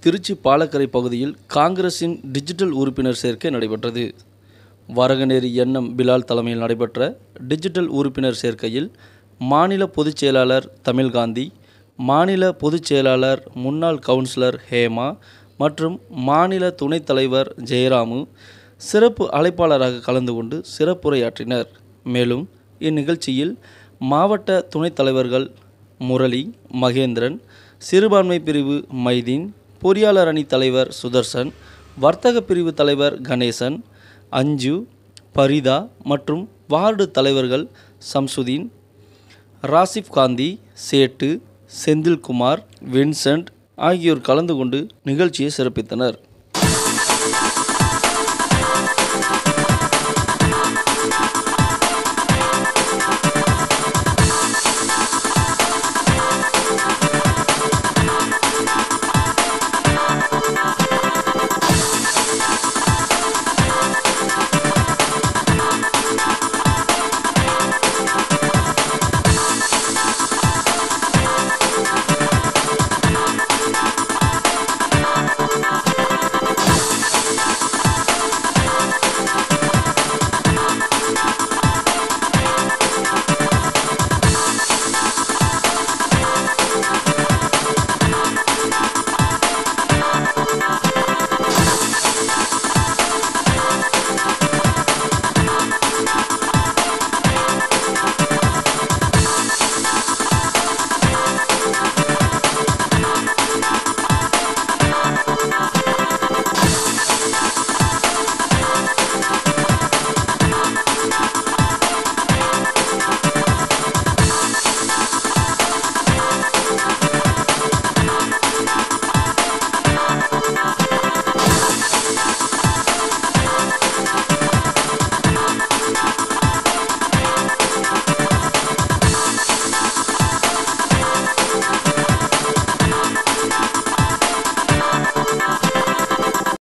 திருச்சி பாலக்கரை பகுதியில் காங்கிரசின் டிஜிட்டல் உறுப்பினர் சேர்க்கை நடைபெற்றது வரகநேரி என்எம் பிலால் தலைமையில் நடைபெற்ற டிஜிட்டல் உறுப்பினர் சேர்க்கையில் மாநில பொதுச் செயலாளர் தமிழ்காந்தி மாநில பொதுச் செயலாளர் முன்னாள் கவுன்சிலர் ஹேமா மற்றும் மாநில துணைத் தலைவர் ஜெயராமு சிறப்பு அழைப்பாளராக கலந்து கொண்டு சிறப்புரையாற்றினர் மேலும் இந்நிகழ்ச்சியில் மாவட்ட துணைத் தலைவர்கள் முரளி மகேந்திரன் சிறுபான்மை பிரிவு மைதீன் பொறியாளர் அணி தலைவர் சுதர்சன் வர்த்தக பிரிவு தலைவர் கணேசன் அஞ்சு பரிதா மற்றும் வார்டு தலைவர்கள் சம்சுதீன் ராசிப் காந்தி சேட்டு செந்தில்குமார் வின்சென்ட் ஆகியோர் கலந்து கொண்டு நிகழ்ச்சியை சிறப்பித்தனர்